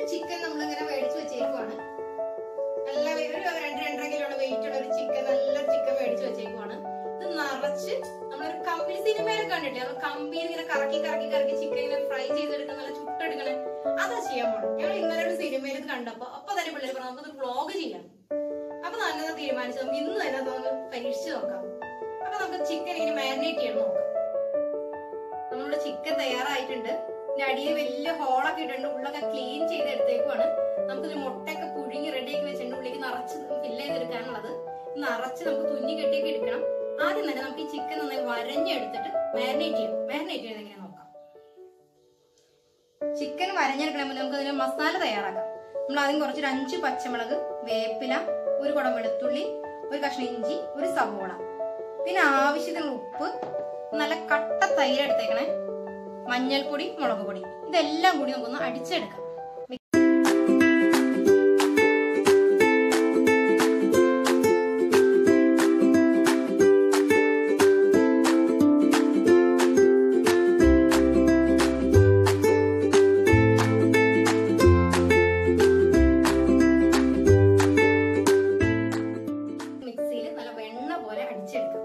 Chicken നമ്മൾ ഇങ്ങനെ മേടിച്ച് വെച്ചേക്കുവാണ് നല്ല വെ- ഒരു രണ്ട് രണ്ടര കിലോ വെയിറ്റ് ഉള്ള ഒരു ചിക്കൻ നല്ല ചിക്കൻ മേടിച്ച് വെച്ചേക്കുവാണ് ഇത് നിറച്ച് നമ്മളൊരു കമ്പി സിനിമയിലൊക്കെ കണ്ടിട്ടില്ലേ നമ്മൾ കമ്പിയിൽ ഇങ്ങനെ കറക്കി കറക്കി കറക്കി ചിക്കൻ ഇങ്ങനെ ഫ്രൈ ചെയ്തെടുക്കുന്ന നല്ല ചുട്ടെടുക്കണേ അതാ ചെയ്യാൻ പോണം ഞങ്ങൾ ഇന്നലെ ഒരു സിനിമയിൽ ഇത് കണ്ടപ്പോ അപ്പൊ തന്നെ പിള്ളേർ പറഞ്ഞു നമുക്കത് വ്ളോഗ് ചെയ്യാം അപ്പൊ നല്ലത് തീരുമാനിച്ചു നമുക്ക് ഇന്ന് തന്നെ അത് നമുക്ക് പരീക്ഷിച്ച് നോക്കാം അപ്പൊ നമുക്ക് ചിക്കൻ ഇങ്ങനെ മാരിനേറ്റ് ചെയ്യണം നോക്കാം നമ്മളുടെ ചിക്കൻ തയ്യാറായിട്ടുണ്ട് ഇതിന്റെ അടിയിൽ വലിയ ഹോളൊക്കെ ഇട്ടിട്ടുണ്ട് ഉള്ളൊക്കെ ക്ലീൻ ചെയ്ത് എടുത്തേക്കുവാണ് നമുക്കൊരു മുട്ടയൊക്കെ പുഴുങ്ങി റെഡിയാക്കി വെച്ചിട്ടുണ്ട് ഉള്ളിലേക്ക് നിറച്ച് ഫില്ല് ചെയ്തെടുക്കാനുള്ളത് നിറച്ച് നമുക്ക് തുന്നി കെട്ടിയൊക്കെ എടുക്കണം ആദ്യം തന്നെ നമുക്ക് ഈ ചിക്കൻ നന്നായി വരഞ്ഞെടുത്തിട്ട് മാരിനേറ്റ് ചെയ്യണം മാരിനേറ്റ് ചെയ്യുന്നത് എങ്ങനെ നോക്കാം ചിക്കൻ വരഞ്ഞെടുക്കണമെങ്കിൽ നമുക്ക് അതിന് മസാല തയ്യാറാക്കാം നമ്മൾ ആദ്യം കുറച്ചൊരു അഞ്ച് പച്ചമുളക് വേപ്പില ഒരു കുടം വെളുത്തുള്ളി ഒരു കഷ്ണം ഇഞ്ചി ഒരു സവോള പിന്നെ ആവശ്യത്തിന് ഉപ്പ് നല്ല കട്ട തൈര് എടുത്തേക്കണേ മഞ്ഞൾപ്പൊടി മുളക് പൊടി ഇതെല്ലാം കൂടി നമുക്കൊന്ന് അടിച്ചെടുക്കാം മിക്സിയിൽ നല്ല വെണ്ണ പോലെ അടിച്ചെടുക്കാം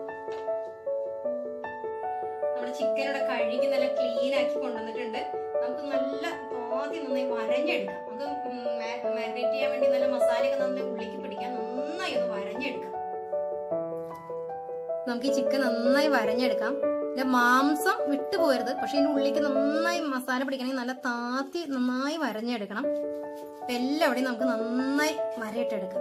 നമ്മുടെ ചിക്കനോടെ കഴുകി നല്ല ക്ലീൻ ആക്കി കൊണ്ടുവന്നിട്ടുണ്ട് നമുക്ക് നല്ല ആദ്യം നന്നായി വരഞ്ഞെടുക്കാം നമുക്ക് മാരിനേറ്റ് ചെയ്യാൻ വേണ്ടി നല്ല മസാലയൊക്കെ നന്നായി ഉള്ളിലേക്ക് പിടിക്കാൻ നന്നായി ഒന്ന് വരഞ്ഞെടുക്കാം നമുക്ക് ഈ ചിക്കൻ നന്നായി വരഞ്ഞെടുക്കാം ഇതിന്റെ മാംസം വിട്ടുപോകരുത് പക്ഷെ ഇതിന്റെ ഉള്ളിലേക്ക് നന്നായി മസാല പിടിക്കണമെങ്കിൽ നല്ല താത്തി നന്നായി വരഞ്ഞെടുക്കണം അപ്പൊ എല്ലാവിടെയും നമുക്ക് നന്നായി വരയിട്ടെടുക്കാം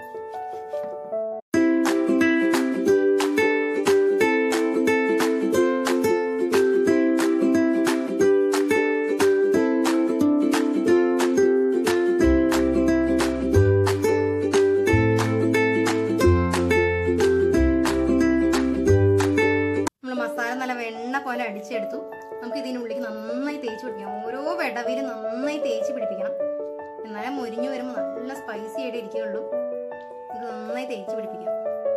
നമ്മൾ മസാല നല്ല വെണ്ണ പോലെ അടിച്ചെടുത്തു നമുക്ക് ഇതിനുള്ളിലേക്ക് നന്നായി തേച്ച് പിടിക്കാം ഓരോ വിടവിലും നന്നായി തേച്ച് പിടിപ്പിക്കണം എന്നാലേ മുരിഞ്ഞു വരുമ്പോൾ നല്ല സ്പൈസി ആയിട്ട് ഇരിക്കുകയുള്ളൂ നമുക്ക് നന്നായി തേച്ച് പിടിപ്പിക്കാം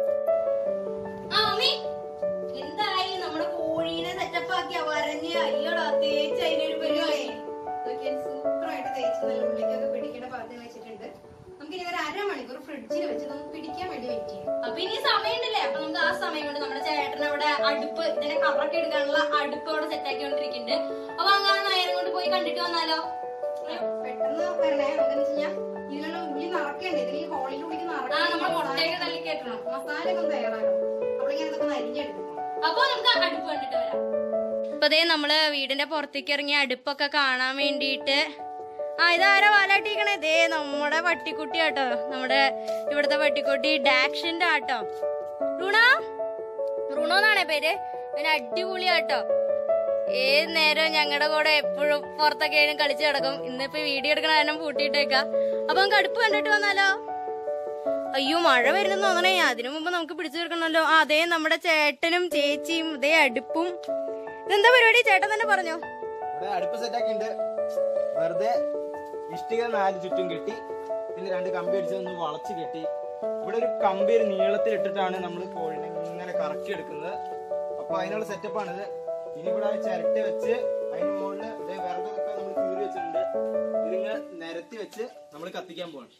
എന്തായി നമ്മുടെ കോഴീനെ സെറ്റപ്പ് ആക്കി വരഞ്ഞ് അയ്യോടാ തേച്ച് അതിനൊരു പരിപാടി സൂപ്പർ ആയിട്ട് തേച്ച് നല്ല ഉള്ളിലേക്കൊക്കെ പിടിക്കേണ്ട പാത്രം വെച്ചിട്ടുണ്ട് നമുക്ക് ഇനി ഒരു അരമണിക്കൂർ ഫ്രിഡ്ജിൽ വെച്ച് നമുക്ക് പിടിക്കാൻ വേണ്ടി വെയിറ്റ് ചെയ്യാം അപ്പൊ ഇനി സമയമുണ്ടല്ലേ അപ്പൊ നമുക്ക് ആ സമയം കൊണ്ട് നമ്മുടെ ചേട്ടൻ അവിടെ അടുപ്പ് ഇതിനെ കറക്കി എടുക്കാനുള്ള അടുപ്പ് അവിടെ സെറ്റ് ആക്കിക്കൊണ്ടിരിക്കുന്നുണ്ട് അപ്പൊ അങ്ങനെ നേരം കൊണ്ട് പോയി കണ്ടിട്ട് വന്നാലോ പെട്ടെന്ന് വരണേ നമുക്കെന്ന് വെച്ചാൽ ഇതിലുള്ള ഉള്ളി നിറക്കണ്ടേ ഇതിൽ ഈ ഹോളിന്റെ ഉള്ളിക്ക് ആ നമ്മൾ മുട്ടയൊക്കെ തള്ളി കയറ്റണം മസാല ഒക്കെ ഒന്ന് തയ്യാറാക്കണം അപ്പോഴിങ്ങനെ ഇതൊക്കെ ഒന്ന് അരിഞ്ഞെടുക്കണം അപ്പൊ നമുക്ക് ആ അടുപ്പ് കണ്ടിട്ട് വരാം ഇപ്പൊ ദേ നമ്മള് വീടിന്റെ പുറത്തേക്ക് ഇറങ്ങി അടുപ്പൊക്കെ കാണാൻ വേണ്ടിയിട്ട് ആ ഇതാരാ വാലാട്ടിക്കണേ ദേ നമ്മുടെ പട്ടിക്കുട്ടി ആട്ടോ നമ്മുടെ ഇവിടുത്തെ പട്ടിക്കുട്ടി ഡാക്ഷന്റെ ആട്ടോ റുണ റുണോ എന്നാണേ പേര് പിന്നെ അടിപൊളിയാട്ടോ ഏത് നേരം ഞങ്ങളുടെ കൂടെ എപ്പോഴും പുറത്തൊക്കെ ആയാലും കളിച്ച് കിടക്കും ഇന്നിപ്പോ വീഡിയോ എടുക്കണ കാരണം പൂട്ടിയിട്ടേക്കാം അപ്പൊ നമുക്ക് അടുപ്പ് കണ്ടിട്ട് വന്നാലോ അയ്യോ മഴ വരുന്നെന്ന് തോന്നണേ അതിനു മുമ്പ് നമുക്ക് പിടിച്ചു തീർക്കണമല്ലോ ആ അതേ നമ്മുടെ ചേട്ടനും ചേച്ചിയും ഇതേ അടുപ്പും ഇതെന്താ പരിപാടി ചേട്ടൻ തന്നെ പറഞ്ഞോ ഇവിടെ അടുപ്പ് സെറ്റാക്കി ഉണ്ട് വെറുതെ ഇഷ്ടിക നാല് ചുറ്റും കെട്ടി പിന്നെ രണ്ട് കമ്പി അടിച്ചൊന്ന് വളച്ച് കെട്ടി ഇവിടെ ഒരു കമ്പി ഒരു നീളത്തിൽ ഇട്ടിട്ടാണ് നമ്മൾ കോഴിനെ ഇങ്ങനെ കറക്കി എടുക്കുന്നത് അപ്പൊ അതിനുള്ള സെറ്റപ്പാണിത് ഇനി ഇവിടെ ചിരട്ട വെച്ച് അതിന് മുകളിൽ ഇതേ വിറകൊക്കെ നമ്മൾ കീറി വെച്ചിട്ടുണ്ട് ഇതിങ്ങനെ നിരത്തി വെച്ച് നമ്മൾ കത്തിക്കാൻ പോവാണ്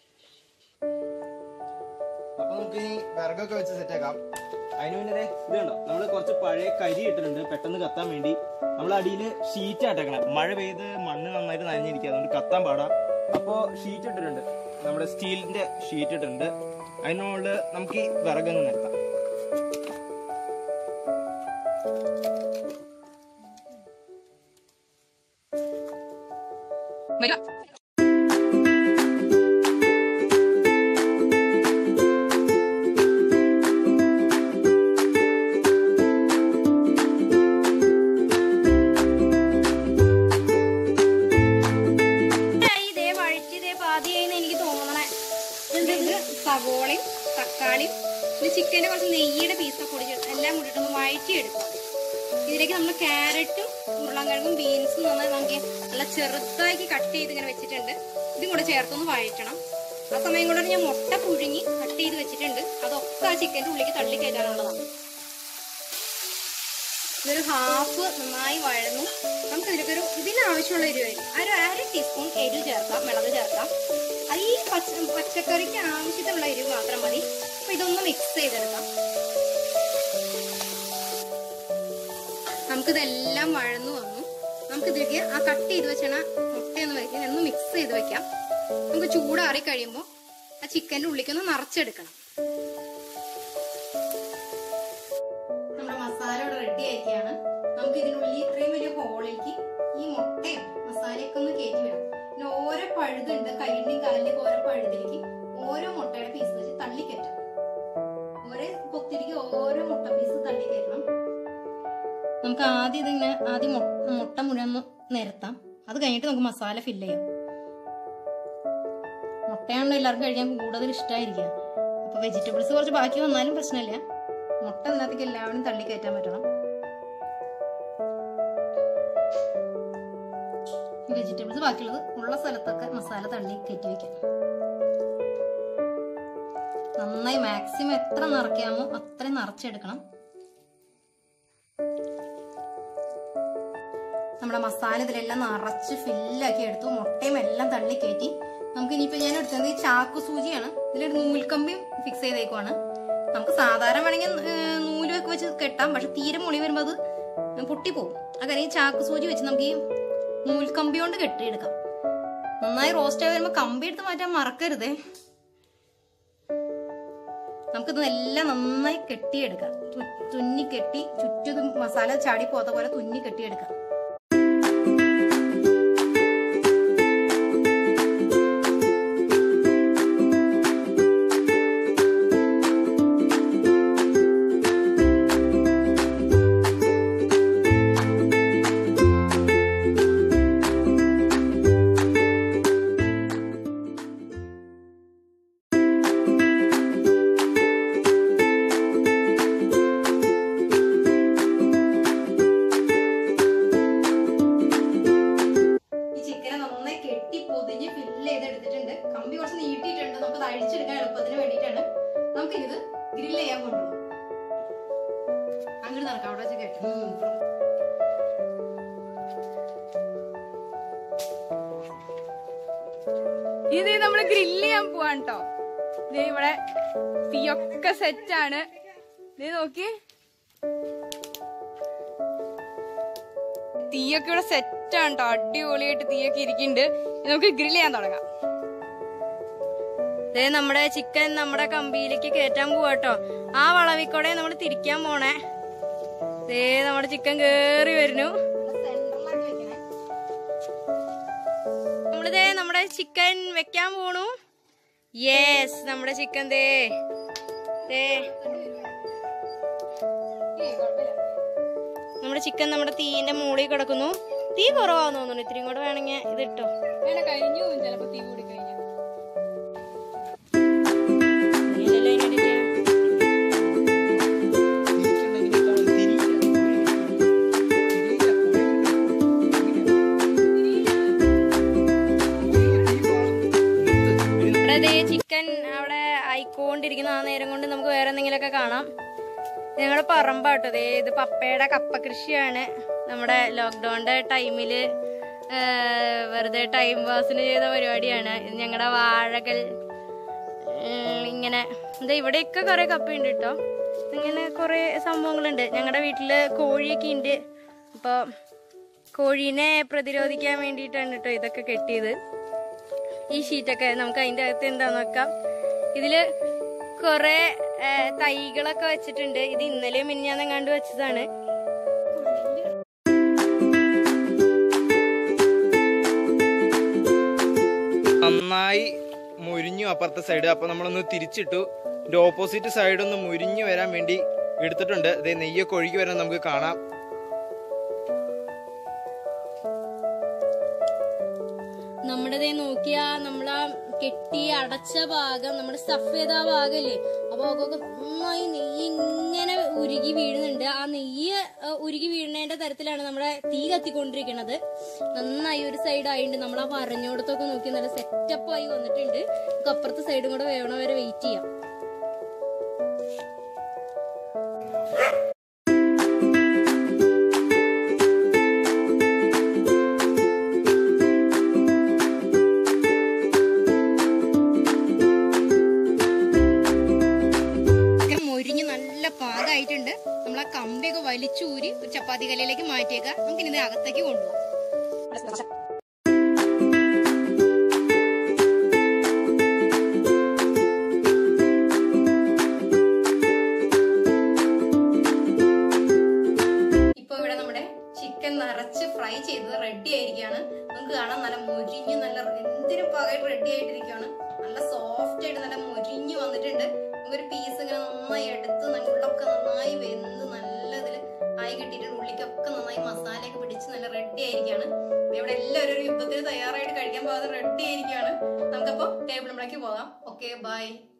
അപ്പൊ നമുക്ക് ഈ വിറകൊക്കെ വെച്ച് സെറ്റാക്കാം അതിന് മുന്നേ ദേ ഇത് കണ്ടോ നമ്മൾ കുറച്ച് പഴയ കരി ഇട്ടിട്ടുണ്ട് പെട്ടെന്ന് കത്താൻ വേണ്ടി നമ്മൾ അടിയിൽ ഷീറ്റ് ആട്ടേക്കണം മഴ പെയ്ത് മണ്ണ് നന്നായിട്ട് നനഞ്ഞിരിക്കുക അതുകൊണ്ട് കത്താൻ പാടാം അപ്പോ ഷീറ്റ് ഇട്ടിട്ടുണ്ട് നമ്മുടെ സ്റ്റീലിന്റെ ഷീറ്റ് ഇട്ടിട്ടുണ്ട് അതിന് മുകളിൽ നമുക്ക് ഈ വിറകങ്ങ് നിരത്താം ഇതേ വഴിച്ച് ഇതേ പാതിയായിന്ന് എനിക്ക് തോന്നണേ ഇത് സവോളയും തക്കാളിയും പിന്നെ ചിക്കൻ്റെ കുറച്ച് നെയ്യുടെ പീസൊക്കെ കൂടി ചേർത്ത് എല്ലാം കൂടിയിട്ടൊന്ന് വഴറ്റിയെടുക്കും ഇതിലേക്ക് നമ്മൾ ക്യാരറ്റും ഉരുളൻകിഴങ്ങും ബീൻസും നന്നായി നമുക്ക് നല്ല ചെറുതാക്കി കട്ട് ചെയ്ത് ഇങ്ങനെ വെച്ചിട്ടുണ്ട് ഇതും കൂടെ ചേർത്തൊന്ന് വഴറ്റണം ആ സമയം കൊണ്ട് ഞാൻ മുട്ട പുഴുങ്ങി കട്ട് ചെയ്ത് വെച്ചിട്ടുണ്ട് അതൊക്കെ ആ ചിക്കൻ്റെ ഉള്ളിലേക്ക് തള്ളി കയറ്റാനുള്ളതാണ് ഇതൊരു ഹാഫ് നന്നായി വഴന്നു നമുക്ക് ഇതിലേക്ക് ഒരു ഇതിന് ആവശ്യമുള്ള എരിവായിരിക്കും ഒരു അര ടീസ്പൂൺ എരിവ് ചേർക്കാം മുളക് ചേർക്കാം അത് ഈ പച്ച പച്ചക്കറിക്ക് ആവശ്യത്തിനുള്ള എരിവ് മാത്രം മതി അപ്പൊ ഇതൊന്ന് മിക്സ് ചെയ്തെടുക്കാം നമുക്കിതെല്ലാം വഴന്നു വന്നു നമുക്കിതിലേക്ക് ആ കട്ട് ചെയ്ത് വെച്ചണ മുട്ടയൊന്ന് വയ്ക്കാം ഒന്ന് മിക്സ് ചെയ്ത് വെക്കാം നമുക്ക് ചൂടാറി കഴിയുമ്പോൾ ആ ചിക്കൻ്റെ ഉള്ളിലേക്കൊന്ന് നിറച്ചെടുക്കണം നമ്മുടെ മസാല ഇവിടെ റെഡി ആയിരിക്കുകയാണ് നമുക്ക് ഇതിനുള്ളിൽ ഇത്രയും വലിയ ഹോളിലേക്ക് ഈ മുട്ടയും മസാലയൊക്കെ ഒന്ന് കയറ്റി വിടാം പിന്നെ ഓരോ പഴുതുണ്ട് കൈയിന്റെയും കാലിന്റെയും ഓരോ പഴുതിലേക്ക് ഓരോ മുട്ടയുടെ പീസ് വെച്ച് തള്ളിക്കറ്റാം ഓരോ പൊത്തിലേക്ക് ഓരോ മുട്ട പീസ് തള്ളിക്കയറ്റണം നമുക്ക് ആദ്യം ഇതിങ്ങനെ ആദ്യം മു- മുട്ട മുഴുവൻ ഒന്ന് നിരത്താം അത് കഴിഞ്ഞിട്ട് നമുക്ക് മസാല ഫില്ല് ചെയ്യാം മുട്ടയാണല്ലോ എല്ലാവർക്കും കഴിക്കാൻ കൂടുതൽ ഇഷ്ടമായിരിക്കുക അപ്പൊ വെജിറ്റബിൾസ് കുറച്ച് ബാക്കി വന്നാലും പ്രശ്നമില്ല മുട്ട ഇതിനകത്തേക്ക് എല്ലാവരും തള്ളി കയറ്റാൻ പറ്റണം വെജിറ്റബിൾസ് ബാക്കിയുള്ളത് ഉള്ള സ്ഥലത്തൊക്കെ മസാല തള്ളി കയറ്റി വെക്കാം നന്നായി മാക്സിമം എത്ര നിറയ്ക്കാമോ അത്രയും നിറച്ചെടുക്കണം നമ്മുടെ മസാല ഇതിലെല്ലാം നിറച്ച് ഫില്ലാക്കി എടുത്തു മുട്ടയും എല്ലാം തള്ളി കയറ്റി നമുക്ക് ഇനിയിപ്പോ ഞാൻ എടുത്തത് ഈ ചാക്കു സൂചിയാണ് ഇതിലൊരു നൂൽക്കമ്പിയും ഫിക്സ് ചെയ്തേക്കുവാണ് നമുക്ക് സാധാരണ വേണമെങ്കിൽ ഏഹ്, നൂലൊക്കെ വെച്ച് കെട്ടാം പക്ഷെ തീരെ മുളി വരുമ്പോൾ അത് പൊട്ടിപ്പോവും അങ്ങനെ ഈ ചാക്കു സൂചി വെച്ച് നമുക്ക് ഈ നൂൽക്കമ്പി കൊണ്ട് കെട്ടിയെടുക്കാം നന്നായി റോസ്റ്റ് ആയി വരുമ്പോൾ കമ്പി എടുത്ത് മാറ്റാൻ മറക്കരുതേ നമുക്കിത് എല്ലാം നന്നായി കെട്ടിയെടുക്കാം തു- തുന്നി കെട്ടി ചുറ്റും ഇത് മസാല ചാടി പോകാത്ത പോലെ തുന്നി കെട്ടിയെടുക്കാം ഈ ചിക്കനെ നന്നായി കെട്ടി പൊതിഞ്ഞ് ഫില്ല് ചെയ്തെടുത്തിട്ടുണ്ട് കമ്പി കുറച്ച് നീട്ടിയിട്ടുണ്ട് നമുക്ക് അഴിച്ചെടുക്കാൻ എളുപ്പത്തിന് വേണ്ടിയിട്ടാണ് നമുക്ക് ഇത് ഗ്രില്ല് ചെയ്യാൻ കൊണ്ടുപോകും അങ്ങോട്ട് നടക്കാം അവിടെ വെച്ച് കെട്ടി ഇത് നമ്മള് ഗ്രില്ല് ചെയ്യാൻ പോവാൻ കേട്ടോ ഇത് ഇവിടെ തീയൊക്കെ സെറ്റ് ആണ് ഇത് നോക്കി തീയൊക്കെ ഇവിടെ സെറ്റ് ആണ് കേട്ടോ അടിപൊളിയായിട്ട് തീയൊക്കെ ഇരിക്കുന്നുണ്ട് ഇനി നമുക്ക് ഗ്രില്ല് ചെയ്യാൻ തുടങ്ങാം ദേ നമ്മുടെ ചിക്കൻ നമ്മുടെ കമ്പിയിലേക്ക് കയറ്റാൻ പോവാട്ടോ ആ വളവിക്കൂടെ നമ്മൾ തിരിക്കാൻ പോണേ ദേ നമ്മുടെ ചിക്കൻ കേറി വരുന്നു സെന്ററിലാക്കി വെക്കണേ നമ്മളിതേ നമ്മുടെ ചിക്കൻ വെക്കാൻ പോണു യെസ് നമ്മുടെ ചിക്കൻ ദേ ദേ ഏയ് കുഴപ്പമില്ല നമ്മുടെ ചിക്കൻ നമ്മുടെ തീന്റെ മുകളിൽ കിടക്കുന്നു തീ കുറവാന്ന് തോന്നുന്നു ഇത്തിരി കൂടെ വേണമെങ്കിൽ ഇത് ഇട്ടോ അങ്ങനെ കഴിഞ്ഞു ചിലപ്പോ തീ കൂടി കഴിഞ്ഞു ഇല്ലല്ലോ അതിന്റെ ഇടയിൽ. ഇവിടെ ദേ ചിക്കൻ അവിടെ ആയിക്കൊണ്ടിരിക്കുന്ന ആ നേരം കൊണ്ട് നമുക്ക് വേറെ എന്തെങ്കിലുമൊക്കെ കാണാം ഇത് ഞങ്ങളുടെ പറമ്പാട്ടോ ദേ ഇത് പപ്പയുടെ കപ്പ കൃഷിയാണ് നമ്മുടെ ലോക്ക്ഡൌണിന്റെ ടൈമില് ആ, വെറുതെ ടൈം പാസിന് ചെയ്ത പരിപാടിയാണ് ഇത് ഞങ്ങളുടെ വാഴകൾ ഉം, ഇങ്ങനെ എന്താ ഇവിടെയൊക്കെ കുറെ കപ്പയുണ്ട് കേട്ടോ ഇങ്ങനെ കുറെ സംഭവങ്ങളുണ്ട് ഞങ്ങളുടെ വീട്ടില് കോഴിയൊക്കെ ഉണ്ട് അപ്പോൾ കോഴീനെ പ്രതിരോധിക്കാൻ വേണ്ടിയിട്ടാണ് കേട്ടോ ഇതൊക്കെ കെട്ടിയത് ഈ ഷീറ്റൊക്കെ നമുക്ക് അതിൻ്റെ അകത്ത് എന്താന്ന് നോക്കാം ഇതില് കുറെ ആ, തൈകളൊക്കെ വെച്ചിട്ടുണ്ട് ഇത് ഇന്നലെ മിനിഞ്ഞാന്നെങ്ങാണ്ട് വെച്ചതാണ് നന്നായി മുരിഞ്ഞു അപ്പുറത്തെ സൈഡ് അപ്പൊ നമ്മളൊന്ന് തിരിച്ചിട്ടു ഇതിന്റെ ഓപ്പോസിറ്റ് സൈഡ് ഒന്ന് മുരിഞ്ഞു വരാൻ വേണ്ടി എടുത്തിട്ടുണ്ട് ഇതേ നെയ്യൊക്കെ ഒഴുകി വരാൻ നമുക്ക് കാണാം നമ്മുടെ ദേ നോക്കിയാ നമ്മളാ കെട്ടി അടച്ച ഭാഗം നമ്മുടെ സ്റ്റഫ് ചെയ്ത ആ ഭാഗല്ലേ ആ ഭാഗമൊക്കെ നന്നായി നെയ്യ് ഇങ്ങനെ ഉരുകി വീഴുന്നുണ്ട് ആ നെയ്യ് ആ, ഉരുകി വീഴുന്നതിന്റെ തരത്തിലാണ് നമ്മുടെ തീ കത്തിക്കൊണ്ടിരിക്കുന്നത് നന്നായി ഒരു സൈഡ് ആയിട്ടുണ്ട് നമ്മൾ ആ പറഞ്ഞോടത്തൊക്കെ നോക്കി നല്ല സെറ്റപ്പ് ആയി വന്നിട്ടുണ്ട് നമുക്ക് അപ്പുറത്തെ സൈഡും കൂടെ വേണ വരെ വെയിറ്റ് ചെയ്യാം ചപ്പാത്തി കല്ലിലേക്ക് മാറ്റിയേക്കാം നമുക്ക് ഇനി ഇത് അകത്തേക്ക് കൊണ്ടുപോകാം ഇപ്പൊ ഇവിടെ നമ്മുടെ ചിക്കൻ നിറച്ച് ഫ്രൈ ചെയ്തത് റെഡി ആയിരിക്കാണ് നമുക്ക് കാണാം നല്ല മൊരിഞ്ഞ് നല്ല എന്തിനു പകരം റെഡി ആയിട്ടിരിക്കുകയാണ് നല്ല സോഫ്റ്റ് ആയിട്ട് നല്ല മൊരിഞ്ഞ് വന്നിട്ടുണ്ട് നമുക്കൊരു പീസ് ഇങ്ങനെ നന്നായി എടുത്ത് നല്ല ഉള്ളൊക്കെ നന്നായി വെന്ത് നല്ല ഇതില് ആയി കിട്ടിയിട്ട് ഉള്ളിക്കൊക്കെ നന്നായി മസാലയൊക്കെ പിടിച്ച് നല്ല റെഡി ആയിരിക്കാണ് ഇവിടെ എല്ലാവരും ഒരു യുദ്ധത്തിന് തയ്യാറായിട്ട് കഴിക്കാൻ പോകാതെ റെഡി ആയിരിക്കാണ് നമുക്കപ്പോ ടേബിൾ മുളേക്ക് പോകാം ഓക്കെ ബൈ